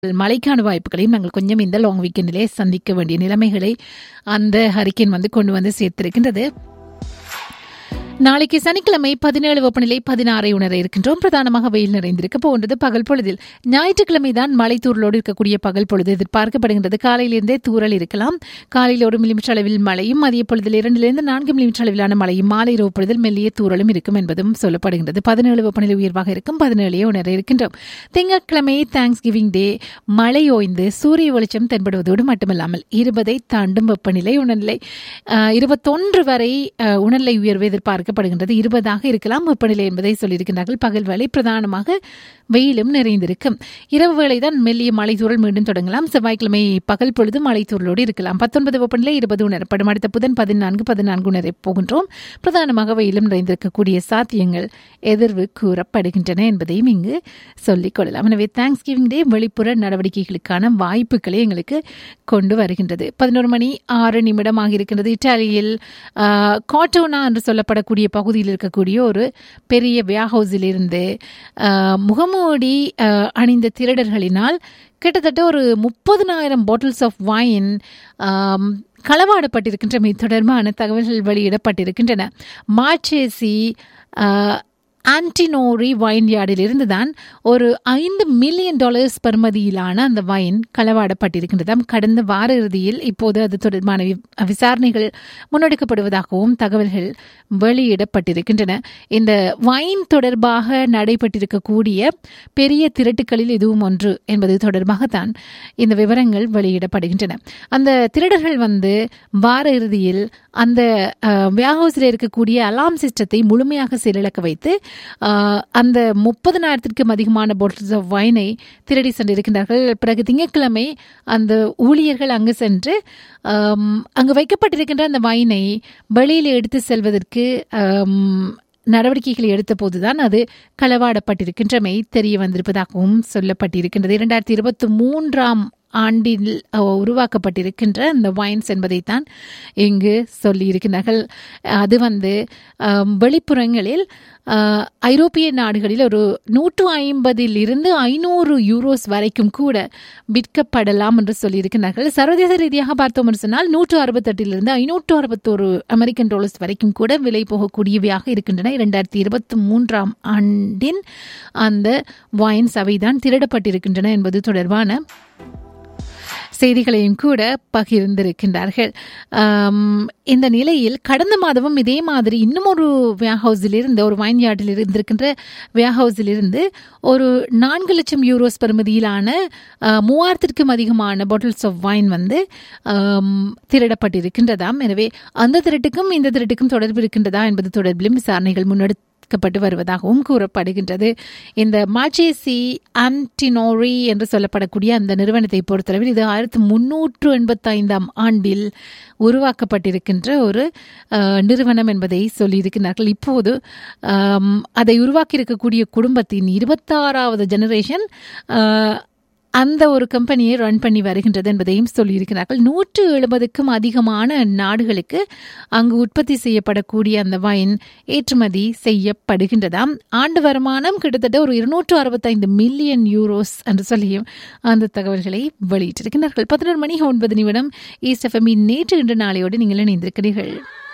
மழைக்கான வாய்ப்புகளையும் நாங்கள் கொஞ்சம் இந்த லாங் வீக்கெண்டிலே சந்திக்க வேண்டிய நிலைமைகளை அந்த ஹரிக்கேன் வந்து கொண்டு வந்து சேர்த்திருக்கின்றது நாளைக்கு சனிக்கிழமை பதினேழு வெப்பநிலை பதினாறை உணர இருக்கின்றோம் பிரதானமாக வெயில் நிறைந்திருக்க போன்றது பகல் பொழுதில் ஞாயிற்றுக்கிழமை தான் மழை தூரலோடு இருக்கக்கூடிய பகல் பொழுது எதிர்பார்க்கப்படுகின்றது காலையிலிருந்தே தூறல் இருக்கலாம் காலையில் ஒரு மில்லிமீட்டர் அளவில் மழையும் மதிய பொழுதில் இரண்டிலிருந்து நான்கு மில்லிமீட்டர் அளவிலான மழையும் மாலை இரவு பொழுதில் மெல்லிய தூறலும் இருக்கும் என்பதும் சொல்லப்படுகின்றது பதினேழு வெப்பநிலை உயர்வாக இருக்கும் பதினேழே உணர இருக்கின்றோம் திங்கட்கிழமை தேங்க்ஸ் கிவிங் டே மழை ஓய்ந்து சூரிய வெளிச்சம் தென்படுவதோடு மட்டுமல்லாமல் இருபதை தாண்டும் வெப்பநிலை உணர்நிலை அஹ், இருபத்தொன்று வரை அஹ், உணர்நிலை உயர்வு எதிர்பார்க்கப்படுகின்றது இருபதாக இருக்கலாம் வெப்பநிலை என்பதை சொல்லியிருக்கிறார்கள் பகல் வேளை பிரதானமாக வெயிலும் நிறைந்திருக்கும் இரவு வேளை தான் மெல்லிய மழை தூறல் மீண்டும் தொடங்கலாம் செவ்வாய்க்கிழமை பகல் பொழுது மழை தூறலோடு இருக்கலாம் பத்தொன்பது வெப்பநிலை இருபது உணரப்படும் அடுத்த புதன் பதினான்கு பதினான்கு உணர போகின்றோம் பிரதானமாக வெயிலும் நிறைந்திருக்கக்கூடிய சாத்தியங்கள் எதிர்வு கூறப்படுகின்றன என்பதையும் இங்கு சொல்லிக் கொள்ளலாம் எனவே தேங்க்ஸ் கிவிங் டே வெளிப்புற நடவடிக்கைகளுக்கான வாய்ப்புகளை எங்களுக்கு கொண்டு வருகின்றது பதினோரு மணி ஆறு நிமிடம் ஆகியிருக்கின்றது இத்தாலியில் ஆஹ், காட்டோனா என்று சொல்லப்படக்கூடிய பகுதியில் இருக்கக்கூடிய ஒரு பெரிய வியாஹவுஸில் இருந்து ஆஹ், முகமூடி ஆஹ், அணிந்த திருடர்களினால் கிட்டத்தட்ட ஒரு முப்பதுனாயிரம் பாட்டில்ஸ் ஆஃப் வைன் களவாடப்பட்டிருக்கின்றமை தொடர்பான தகவல்கள் வெளியிடப்பட்டிருக்கின்றன மார்ச்சேசி ஆஹ், ஆன்டினோரி வைன் யார்டில் இருந்து தான் ஒரு ஐந்து மில்லியன் டாலர்ஸ் பெறுமதியிலான அந்த வைன் களவாடப்பட்டிருக்கின்றதாம் கடந்த வார இறுதியில் இப்போது அது தொடர்பான வி- விசாரணைகள் முன்னெடுக்கப்படுவதாகவும் தகவல்கள் வெளியிடப்பட்டிருக்கின்றன இந்த வைன் தொடர்பாக நடைபெற்றிருக்கக்கூடிய பெரிய திரட்டுக்களில் இதுவும் ஒன்று என்பது தொடர்பாகத்தான் இந்த விவரங்கள் வெளியிடப்படுகின்றன அந்த திருடர்கள் வந்து வார இறுதியில் அந்த வியாஹவுஸில் இருக்கக்கூடிய அலாம் சிஸ்டத்தை முழுமையாக செயலிழக்க வைத்து அஹ், அந்த முப்பதனாயிரத்திற்கும் அதிகமான பாட்டில்ஸ் ஆஃப் வைனை திருடி சென்றிருக்கின்றார்கள் பிறகு திங்கட்கிழமை அந்த ஊழியர்கள் அங்கு சென்று அம், அங்கு வைக்கப்பட்டிருக்கின்ற அந்த வைனை வெளியில் எடுத்து செல்வதற்கு அம், நடவடிக்கைகளை எடுத்த போதுதான் அது களவாடப்பட்டிருக்கின்றமை தெரிய வந்திருப்பதாகவும் சொல்லப்பட்டிருக்கின்றது இரண்டாயிரத்தி இருபத்தி மூன்றாம் ஆண்டில் அஹ், உருவாக்கப்பட்டிருக்கின்ற இந்த வைன்ஸ் என்பதைத்தான் இங்கு சொல்லியிருக்கிறார்கள் அது வந்து அம், வெளிப்புறங்களில் அஹ், ஐரோப்பிய நாடுகளில் ஒரு நூற்று ஐம்பதில் இருந்து ஐநூறு யூரோஸ் வரைக்கும் கூட விற்கப்படலாம் என்று சொல்லியிருக்கிறார்கள் சர்வதேச ரீதியாக பார்த்தோம் என்று சொன்னால் நூற்று அறுபத்தெட்டிலிருந்து ஐநூற்று அறுபத்தோரு அமெரிக்கன் டாலர்ஸ் வரைக்கும் கூட விலை போகக்கூடியவையாக இருக்கின்றன இரண்டாயிரத்தி இருபத்தி மூன்றாம் ஆண்டின் அந்த வைன்ஸ் அவைதான் திருடப்பட்டிருக்கின்றன என்பது தொடர்பான செய்திகளையும் கூட பகிர்ந்திருக்கின்றார்கள் ஆம், இந்த நிலையில் கடந்த மாதமும் இதே மாதிரி இன்னும் ஒரு வேர்ஹவுஸில் இருந்து ஒரு வைன் யார்டில் இருந்திருக்கின்ற வேர்ஹவுஸில் இருந்து ஒரு நான்கு லட்சம் யூரோஸ் பெறுமதியிலான ஆ, மூவாயிரத்திற்கும் அதிகமான பாட்டில்ஸ் ஆஃப் வைன் வந்து ஆம், திருடப்பட்டிருக்கின்றதாம் எனவே அந்த திருட்டுக்கும் இந்த திருட்டுக்கும் தொடர்பு இருக்கின்றதா என்பது தொடர்பிலும் விசாரணைகள் முன்னெடுத்து க்கப்பட்டு வருவதாகவும் கூறப்படுகின்றது இந்த மாச்சேசி ஆன்டினோரி என்று சொல்லப்படக்கூடிய அந்த நிறுவனத்தை பொறுத்தளவில் இது ஆயிரத்தி முன்னூற்று எண்பத்தைந்தாம் ஆண்டில் உருவாக்கப்பட்டிருக்கின்ற ஒரு அஹ், நிறுவனம் என்பதை சொல்லியிருக்கிறார்கள் இப்போது ஆம், அதை உருவாக்கியிருக்கக்கூடிய குடும்பத்தின் இருபத்தாறாவது ஜெனரேஷன் அந்த ஒரு கம்பெனியை ரன் பண்ணி வருகின்றது என்பதையும் சொல்லியிருக்கிறார்கள் நூற்று எழுபதுக்கும் அதிகமான நாடுகளுக்கு அங்கு உற்பத்தி செய்யப்படக்கூடிய அந்த வைன் ஏற்றுமதி செய்யப்படுகின்றதாம் ஆண்டு வருமானம் கிட்டத்தட்ட ஒரு இருநூற்று அறுபத்தைந்து மில்லியன் யூரோஸ் என்று சொல்லியும் அந்த தகவல்களை வெளியிட்டிருக்கிறார்கள் பதினொரு மணி ஒன்பது நிமிடம் ஈஸ்ட் எஃப்எம்மின் நேற்று இன்று நாளையோடு நீங்கள் இணைந்திருக்கிறீர்கள்